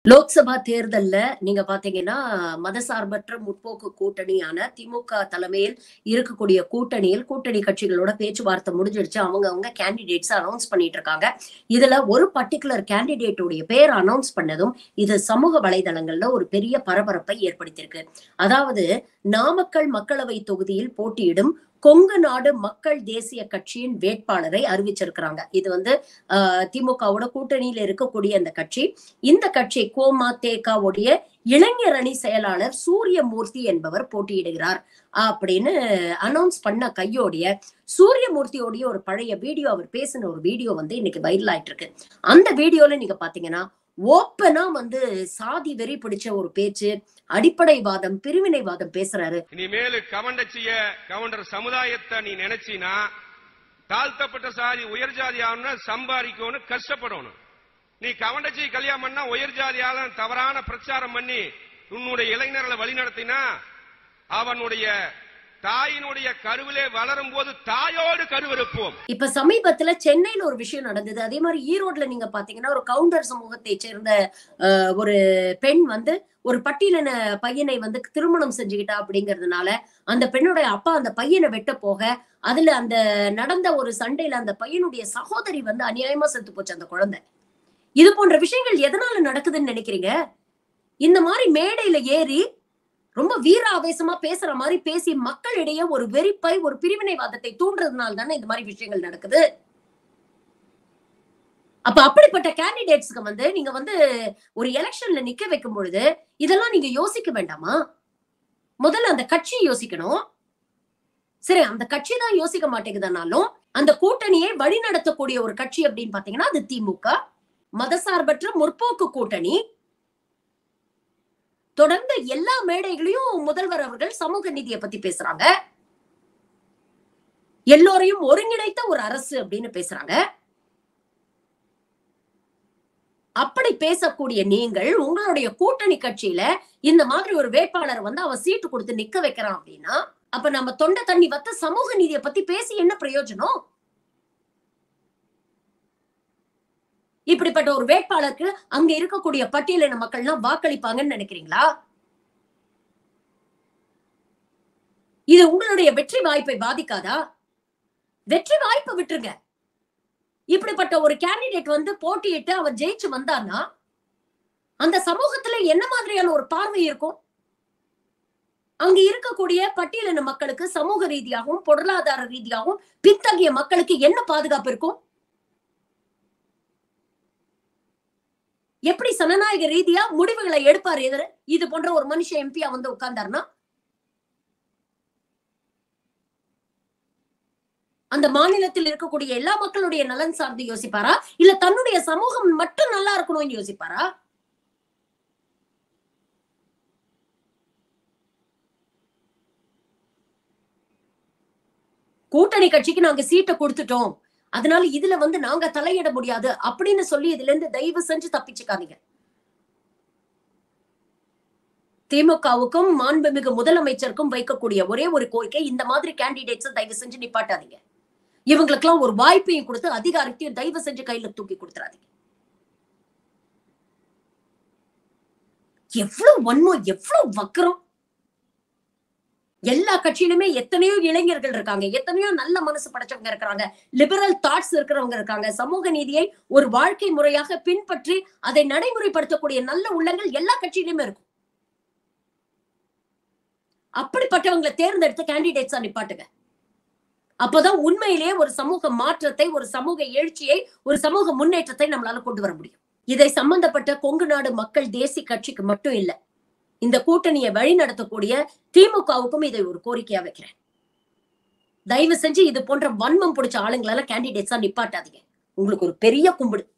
லோக்சபா தேர்தல்ல நீங்க பாத்தீங்கன்னா மதசார்பற்ற முற்போக்கு கூட்டணியான திமுக தலைமையில் இருக்கக்கூடிய கூட்டணியில் கூட்டணி கட்சிகளோட பேச்சுவார்த்தை முடிஞ்சிடுச்சு அவங்க அவங்க கேண்டிடேட்ஸ் அனௌன்ஸ் பண்ணிட்டு இருக்காங்க இதுல ஒரு பர்டிகுலர் கேண்டிடேட்டுடைய பேர் அனௌன்ஸ் பண்ணதும் இது சமூக வலைதளங்கள்ல ஒரு பெரிய பரபரப்பை ஏற்படுத்தியிருக்கு அதாவது நாமக்கல் மக்களவை தொகுதியில் போட்டியிடும் கொங்கு நாடு மக்கள் தேசிய கட்சியின் வேட்பாளரை அறிவிச்சிருக்கிறாங்க இது வந்து ஆஹ் திமுகவோட கூட்டணியில இருக்கக்கூடிய அந்த கட்சி இந்த கட்சி கோமா தேகாவுடைய இளைஞர் அணி செயலாளர் சூரியமூர்த்தி என்பவர் போட்டியிடுகிறார் அப்படின்னு அனௌன்ஸ் பண்ண கையோடைய சூரியமூர்த்தியோடைய ஒரு பழைய வீடியோ அவர் பேசின ஒரு வீடியோ வந்து இன்னைக்கு வைரல் ஆயிட்டு இருக்கு அந்த வீடியோல நீங்க பாத்தீங்கன்னா ஓப்பனா வந்து சாதி வெறி பிடிச்ச ஒரு பேச்சு அடிப்படைவாதம் பிரிவினைவாதம் பேசுறாரு இனிமேலு கவண்டச்சிய கவுண்டர் சமுதாயத்தை நீ நினைச்சினா தாழ்த்தப்பட்ட சாதி உயர் ஜாதி ஆகணும்னா சம்பாதிக்கணும் கஷ்டப்படணும் நீ கவண்டச்சி கல்யாணம் பண்ணா உயர் ஜாதியால தவறான பிரச்சாரம் பண்ணி உன்னுடைய இளைஞர்களை வழிநடத்தினா அவனுடைய தாயினுடைய கருவிலே வளரும் போது தாயோடு கருவிருப்போம் இப்ப சமீபத்துல சென்னையில ஒரு விஷயம் நடந்தது அதே மாதிரி ஈரோட்ல நீங்க பாத்தீங்கன்னா ஒரு கவுண்டர் சமூகத்தை சேர்ந்த அஹ், ஒரு பெண் வந்து ஒரு பட்டியலின பையனை வந்து திருமணம் செஞ்சுக்கிட்டா அப்படிங்கறதுனால அந்த பெண்ணுடைய அப்பா அந்த பையனை வெட்ட போக அதுல அந்த நடந்த ஒரு சண்டையில அந்த பையனுடைய சகோதரி வந்து அநியாயமா செத்து போச்சு அந்த குழந்தை இது போன்ற விஷயங்கள் எதனால நடக்குதுன்னு நினைக்கிறீங்க இந்த மாதிரி மேடையில ஏறி ரொம்ப வீர ஆவேசமா பேசுற மாதிரி பேசி மக்களிடையே ஒரு வெறிப்பை ஒரு பிரிவினைவாதத்தை தூண்டுறதுனால தானே இந்த மாதிரி விஷயங்கள் நடக்குது அப்ப அப்படிப்பட்ட கேண்டிடேட்ஸ்க்கு வந்து நீங்க வந்து ஒரு எலெக்ஷன்ல நிக்க வைக்கும் பொழுது இதெல்லாம் நீங்க யோசிக்க வேண்டாமா முதல்ல அந்த கட்சி யோசிக்கணும் சரி அந்த கட்சி தான் யோசிக்க மாட்டேங்குதுனாலும் அந்த கூட்டணியை வழி நடத்தக்கூடிய ஒரு கட்சி அப்படின்னு பாத்தீங்கன்னா அது திமுக மதசார்பற்ற முற்போக்கு கூட்டணி தொடர்ந்து எல்லா மேடைகளையும் முதல்வர் அவர்கள் சமூக நீதியை பத்தி பேசுறாங்க எல்லோரையும் ஒருங்கிணைத்த ஒரு அரசு அப்படின்னு பேசுறாங்க அப்படி பேசக்கூடிய நீங்கள் உங்களுடைய கூட்டணி கட்சியில இந்த மாதிரி ஒரு வேட்பாளர் வந்து அவன் சீட்டு கொடுத்து நிக்க வைக்கிறான் அப்படின்னா அப்ப நம்ம தொண்டை தண்ணி வத்த சமூக நீதியை பத்தி பேசி என்ன பிரயோஜனம் இப்படிப்பட்ட ஒரு வேட்பாளருக்கு அங்க இருக்கக்கூடிய பட்டியலின மக்கள்லாம் வாக்களிப்பாங்கன்னு நினைக்கிறீங்களா இது உங்களுடைய வெற்றி வாய்ப்பை பாதிக்காதா வெற்றி வாய்ப்பை விட்டுருங்க இப்படிப்பட்ட ஒரு கேண்டிடேட் வந்து போட்டியிட்டு அவர் ஜெயிச்சு வந்தார்னா அந்த சமூகத்துல என்ன மாதிரியான ஒரு பார்வை இருக்கும் அங்க இருக்கக்கூடிய பட்டியலின மக்களுக்கு சமூக ரீதியாகவும் பொருளாதார ரீதியாகவும் பின்தங்கிய மக்களுக்கு என்ன பாதுகாப்பு இருக்கும் எப்படி சனநாயக ரீதியா முடிவுகளை எடுப்பார் எதிர இது போன்ற ஒரு மனுஷன் எம்பியா வந்து உட்கார்ந்தாருன்னா அந்த மாநிலத்தில் இருக்கக்கூடிய எல்லா மக்களுடைய நலன் சார்ந்து யோசிப்பாரா இல்ல தன்னுடைய சமூகம் மட்டும் நல்லா இருக்கணும்னு யோசிப்பாரா கூட்டணி கட்சிக்கு நாங்க சீட்டை கொடுத்துட்டோம் அதனால இதுல வந்து நாங்க தலையிட முடியாது அப்படின்னு சொல்லி இதுல இருந்து தயவு செஞ்சு தப்பிச்சுக்காதீங்க திமுகவுக்கும் மாண்புமிகு முதலமைச்சருக்கும் வைக்கக்கூடிய ஒரே ஒரு கோரிக்கை இந்த மாதிரி கேண்டிடேட்ஸ் தயவு செஞ்சு நிப்பாட்டாதீங்க இவங்களுக்கெல்லாம் ஒரு வாய்ப்பையும் கொடுத்து அதிகாரத்தையும் தயவு செஞ்சு கையில தூக்கி கொடுத்துறாதீங்க எவ்வளவு வன்மம் எவ்வளவு வக்கரம் எல்லா கட்சியிலுமே எத்தனையோ இளைஞர்கள் இருக்காங்க எத்தனையோ நல்ல மனசு படைச்சவங்க இருக்கிறாங்க லிபரல் தாட்ஸ் இருக்கிறவங்க இருக்காங்க சமூக நீதியை ஒரு வாழ்க்கை முறையாக பின்பற்றி அதை நடைமுறைப்படுத்தக்கூடிய நல்ல உள்ளங்கள் எல்லா கட்சியிலுமே இருக்கும் அப்படிப்பட்டவங்களை தேர்ந்தெடுத்த கேண்டிடேட்ஸா நிப்பாட்டுங்க அப்பதான் உண்மையிலேயே ஒரு சமூக மாற்றத்தை ஒரு சமூக எழுச்சியை ஒரு சமூக முன்னேற்றத்தை நம்மளால கொண்டு வர முடியும் இதை சம்பந்தப்பட்ட கொங்கு நாடு மக்கள் தேசிய கட்சிக்கு மட்டும் இல்ல இந்த கூட்டணியை வழி நடத்தக்கூடிய திமுகவுக்கும் இதை ஒரு கோரிக்கையா வைக்கிறேன் தயவு செஞ்சு இது போன்ற வன்மம் பிடிச்ச ஆளுங்களெல்லாம் கேண்டிடேட்ஸா நிப்பாட்டாதீங்க உங்களுக்கு ஒரு பெரிய கும்பிடு